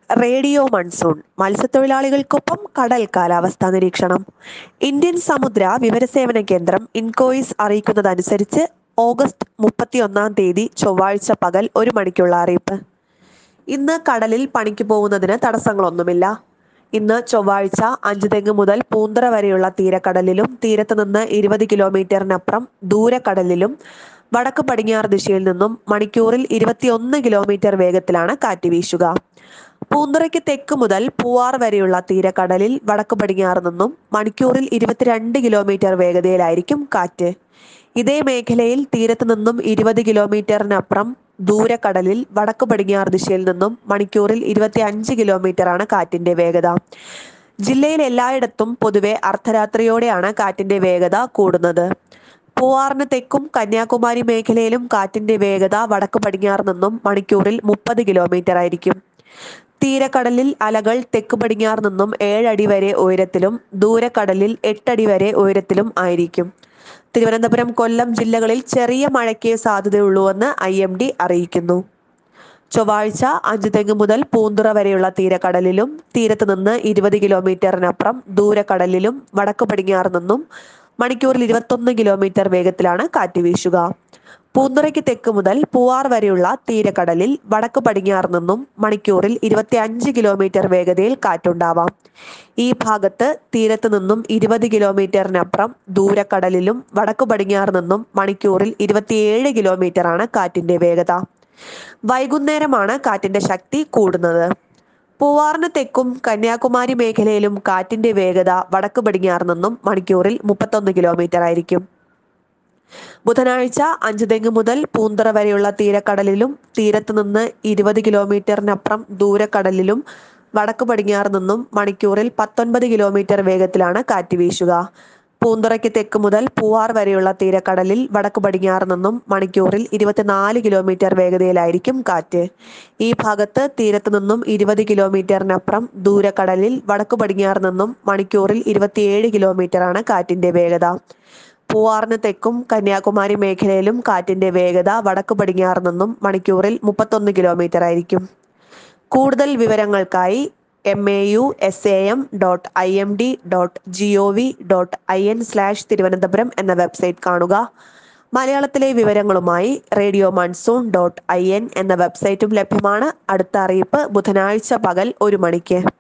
radio monsoon മത്സ്യത്തൊഴിലാളികൾക്കൊപ്പം കടൽ കാലാവസ്ഥാ നിരീക്ഷണം ഇന്ത്യൻ സമുദ്ര വിവരസേവന കേന്ദ്രം ഇൻകോയിസ് അറിയിക്കുന്നതനുസരിച്ച് ഓഗസ്റ്റ് മുപ്പത്തിയൊന്നാം തീയതി ചൊവ്വാഴ്ച പകൽ ഒരു മണിക്കുള്ള അറിയിപ്പ് ഇന്ന് കടലിൽ പണിക്ക് പോകുന്നതിന് തടസ്സങ്ങളൊന്നുമില്ല ഇന്ന് ചൊവ്വാഴ്ച അഞ്ചുതെങ്ങ് മുതൽ പൂന്തറ വരെയുള്ള തീരക്കടലിലും തീരത്ത് നിന്ന് ഇരുപത് കിലോമീറ്ററിനപ്പുറം ദൂരക്കടലിലും വടക്ക് പടിഞ്ഞാറ് ദിശയിൽ നിന്നും മണിക്കൂറിൽ ഇരുപത്തിയൊന്ന് കിലോമീറ്റർ വേഗത്തിലാണ് കാറ്റ് വീശുക പൂന്തുറയ്ക്ക് തെക്ക് മുതൽ പൂവാർ വരെയുള്ള തീരക്കടലിൽ വടക്ക് പടിഞ്ഞാറ് നിന്നും മണിക്കൂറിൽ ഇരുപത്തിരണ്ട് കിലോമീറ്റർ വേഗതയിലായിരിക്കും കാറ്റ് ഇതേ മേഖലയിൽ തീരത്ത് നിന്നും ഇരുപത് കിലോമീറ്ററിനപ്പുറം ദൂരക്കടലിൽ വടക്ക് പടിഞ്ഞാറ് ദിശയിൽ നിന്നും മണിക്കൂറിൽ ഇരുപത്തി അഞ്ച് കിലോമീറ്ററാണ് കാറ്റിന്റെ വേഗത ജില്ലയിൽ എല്ലായിടത്തും പൊതുവെ അർദ്ധരാത്രിയോടെയാണ് കാറ്റിന്റെ വേഗത കൂടുന്നത് പൂവാറിന് തെക്കും കന്യാകുമാരി മേഖലയിലും കാറ്റിന്റെ വേഗത വടക്ക് പടിഞ്ഞാറ് നിന്നും മണിക്കൂറിൽ മുപ്പത് കിലോമീറ്റർ ആയിരിക്കും തീരക്കടലിൽ അലകൾ തെക്ക് പടിഞ്ഞാറ് നിന്നും ഏഴടി വരെ ഉയരത്തിലും ദൂരക്കടലിൽ എട്ടടി വരെ ഉയരത്തിലും ആയിരിക്കും തിരുവനന്തപുരം കൊല്ലം ജില്ലകളിൽ ചെറിയ മഴയ്ക്ക് സാധ്യതയുള്ളൂവെന്ന് ഐ എം ഡി അറിയിക്കുന്നു ചൊവ്വാഴ്ച അഞ്ചുതെങ്ങ് മുതൽ പൂന്തുറ വരെയുള്ള തീരക്കടലിലും തീരത്ത് നിന്ന് ഇരുപത് കിലോമീറ്ററിനപ്പുറം ദൂരക്കടലിലും വടക്ക് പടിഞ്ഞാറ് നിന്നും മണിക്കൂറിൽ ഇരുപത്തൊന്ന് കിലോമീറ്റർ വേഗത്തിലാണ് കാറ്റ് വീശുക പൂന്തുറയ്ക്ക് തെക്ക് മുതൽ പൂവാർ വരെയുള്ള തീരക്കടലിൽ വടക്ക് പടിഞ്ഞാറ് നിന്നും മണിക്കൂറിൽ ഇരുപത്തി അഞ്ച് കിലോമീറ്റർ വേഗതയിൽ കാറ്റുണ്ടാവാം ഈ ഭാഗത്ത് തീരത്ത് നിന്നും ഇരുപത് കിലോമീറ്ററിനപ്പുറം ദൂരക്കടലിലും വടക്ക് പടിഞ്ഞാറ് നിന്നും മണിക്കൂറിൽ ഇരുപത്തിയേഴ് കിലോമീറ്ററാണ് കാറ്റിന്റെ വേഗത വൈകുന്നേരമാണ് കാറ്റിന്റെ ശക്തി കൂടുന്നത് പൂവാറിന് തെക്കും കന്യാകുമാരി മേഖലയിലും കാറ്റിന്റെ വേഗത വടക്ക് പടിഞ്ഞാറ് നിന്നും മണിക്കൂറിൽ മുപ്പത്തൊന്ന് കിലോമീറ്റർ ആയിരിക്കും ബുധനാഴ്ച അഞ്ചുതെങ്ങ് മുതൽ പൂന്തറ വരെയുള്ള തീരക്കടലിലും തീരത്ത് നിന്ന് ഇരുപത് കിലോമീറ്ററിനപ്പുറം ദൂരക്കടലിലും വടക്ക് പടിഞ്ഞാറ് നിന്നും മണിക്കൂറിൽ പത്തൊൻപത് കിലോമീറ്റർ വേഗത്തിലാണ് കാറ്റ് വീശുക പൂന്തുറയ്ക്ക് തെക്ക് മുതൽ പൂവാർ വരെയുള്ള തീരക്കടലിൽ വടക്ക് പടിഞ്ഞാറ് നിന്നും മണിക്കൂറിൽ ഇരുപത്തിനാല് കിലോമീറ്റർ വേഗതയിലായിരിക്കും കാറ്റ് ഈ ഭാഗത്ത് തീരത്ത് നിന്നും ഇരുപത് കിലോമീറ്ററിനപ്പുറം ദൂരക്കടലിൽ വടക്ക് പടിഞ്ഞാറ് നിന്നും മണിക്കൂറിൽ ഇരുപത്തിയേഴ് കിലോമീറ്ററാണ് കാറ്റിന്റെ വേഗത പൂവാറിന് തെക്കും കന്യാകുമാരി മേഖലയിലും കാറ്റിന്റെ വേഗത വടക്ക് പടിഞ്ഞാറ് നിന്നും മണിക്കൂറിൽ മുപ്പത്തൊന്ന് കിലോമീറ്റർ ആയിരിക്കും കൂടുതൽ വിവരങ്ങൾക്കായി M A U S A M dot I M D dot G O V dot I N slash Thiruvananthapuram എന്ന വെബ്സൈറ്റ് കാണുക മലയാളത്തിലെ വിവരങ്ങളുമായി radio monsoon dot I N എന്ന വെബ്സൈറ്റും ലഭ്യമാണ് അടുത്ത അറിയിപ്പ് ബുധനാഴ്ച പകൽ ഒരു മണിക്ക്